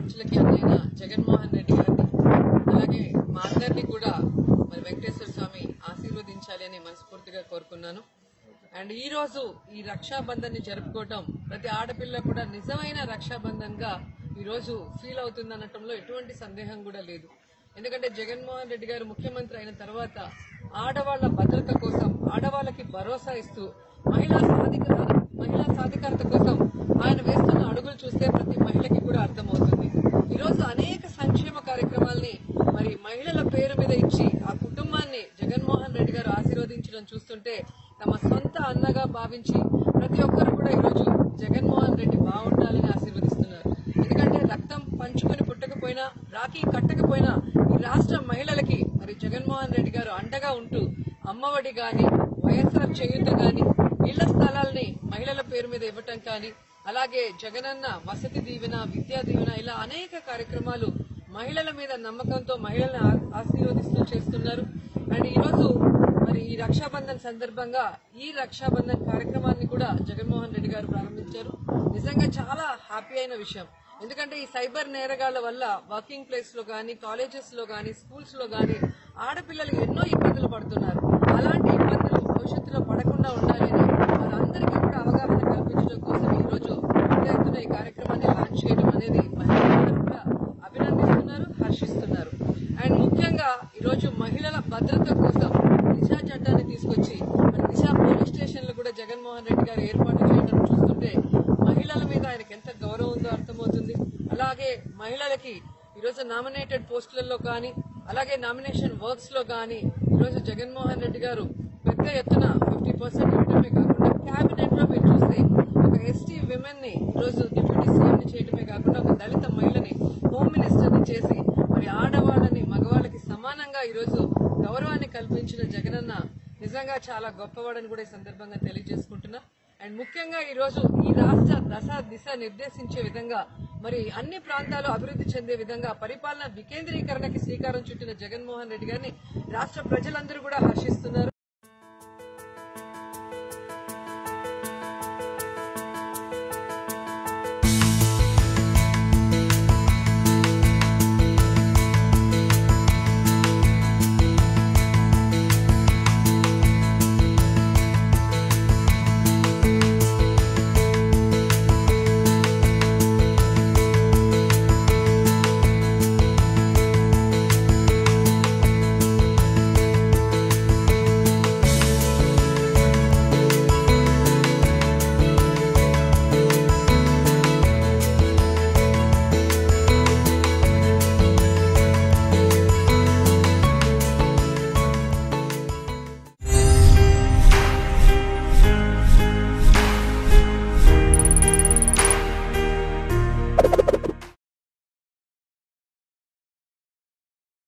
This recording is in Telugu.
ఆడపడుచులకి అన్నైన జగన్మోహన్ రెడ్డి గారిని అలాగే మా అందరినీ కూడా మరి వెంకటేశ్వర స్వామి ఆశీర్వదించాలి అని మనస్ఫూర్తిగా కోరుకున్నాను అండ్ ఈ రోజు ఈ రక్షాబంధన్ ని జరుపుకోవటం ప్రతి ఆడపిల్ల కూడా నిజమైన రక్షాబంధన్ గా ఈ రోజు ఫీల్ అవుతుందనటంలో ఎటువంటి సందేహం కూడా లేదు ఎందుకంటే జగన్మోహన్ రెడ్డి గారు ముఖ్యమంత్రి అయిన తర్వాత ఆడవాళ్ల భద్రత కోసం ఆడవాళ్ళకి భరోసా ఇస్తూ మహిళా సాధికార మహిళా సాధికారత కోసం ఆయన వేస్తున్న అడుగులు చూస్తే ప్రతి మహిళకి కూడా అర్థమవుతుంది ఈ రోజు అనేక సంక్షేమ కార్యక్రమాల్ని మరి మహిళల పేరు మీద ఇచ్చి ఆ కుటుంబాన్ని జగన్మోహన్ రెడ్డి గారు ఆశీర్వదించడం చూస్తుంటే తమ సొంత అన్నగా భావించి ప్రతి ఒక్కరు కూడా ఈరోజు జగన్మోహన్ రెడ్డి బాగుండాలని ఆశీర్వదిస్తున్నారు ఎందుకంటే రక్తం పంచుకొని పుట్టకపోయినా రాఖీ కట్టకపోయినా ఈ రాష్ట్ర మహిళలకి మరి జగన్మోహన్ రెడ్డి గారు అండగా ఉంటూ అమ్మఒడి గాని వైఎస్ఆర్ చేయూత గాని ఇళ్ల స్థలాల్ని మహిళల పేరు మీద ఇవ్వటం కానీ అలాగే జగనన్న వసతి దీవెన విద్యా దీవెన ఇలా అనేక కార్యక్రమాలు మహిళల మీద నమ్మకంతో మహిళలను ఆ- ఆశీర్వదిస్తూ చేస్తున్నారు అండ్ ఈ రోజు మరి ఈ రక్షాబంధన్ సందర్భంగా ఈ రక్షాబంధన్ కార్యక్రమాన్ని కూడా జగన్మోహన్ రెడ్డి గారు ప్రారంభించారు నిజంగా చాలా హ్యాపీ అయిన విషయం ఎందుకంటే ఈ సైబర్ నేరగాళ్ల వల్ల వర్కింగ్ ప్లేస్ లో గానీ కాలేజెస్ లో గానీ స్కూల్స్ లో గానీ ఆడపిల్లలు ఎన్నో ఇబ్బందులు పడుతున్నారు అలాంటి ఇబ్బందులు భవిష్యత్తులో పడకుండా ఉండాలని వాళ్ళందరికీ కూడా అవగాహన కల్పించడం కోసం ఈ రోజు పెద్ద ఎత్తున ఈ కార్యక్రమాన్ని లాంచ్ చేయడం అనేది మహిళలందరూ కూడా అభినందిస్తున్నారు హర్షిస్తున్నారు అండ్ ముఖ్యంగా ఈరోజు మహిళల భద్రత కోసం దిశా చట్టాన్ని తీసుకొచ్చి మరి దిశా పోలీస్ స్టేషన్లు కూడా జగన్మోహన్ రెడ్డి గారు ఏర్పాటు చేయడం చూస్తుంటే మహిళల మీద ఆయనకి ఎంత గౌరవం ఉందో అర్థమవుతుంది అలాగే మహిళలకి ఈరోజు నామినేటెడ్ పోస్టులలో కానీ అలాగే నామినేషన్ వర్క్స్ లో కానీ ఈరోజు జగన్మోహన్ రెడ్డి గారు పెద్ద ఎత్తున ఫిఫ్టీ పర్సెంట్ ఇవ్వడమే కాకుండా కేబినెట్ లో మీరు చూస్తే ఒక ఎస్టీ విమెన్ ని ఈరోజు డిప్యూటీ సీఎం ని చేయడమే కాకుండా ఒక దళిత మహిళని హోమ్ మినిస్టర్ ని చేసి మరి ఆడవాళ్ళని మగవాళ్ళకి సమానంగా ఈరోజు గౌరవాన్ని కల్పించిన జగనన్న నిజంగా చాలా గొప్పవాడని కూడా ఈ సందర్భంగా తెలియజేసుకుంటున్నా అండ్ ముఖ్యంగా ఈ రోజు ఈ రాష్ట్ర దశ దిశ నిర్దేశించే విధంగా మరి అన్ని ప్రాంతాలు అభివృద్ధి చెందే విధంగా పరిపాలన వికేంద్రీకరణకి శ్రీకారం చుట్టిన జగన్మోహన్ రెడ్డి గారిని రాష్ట్ర ప్రజలందరూ కూడా హర్షిస్తున్నారు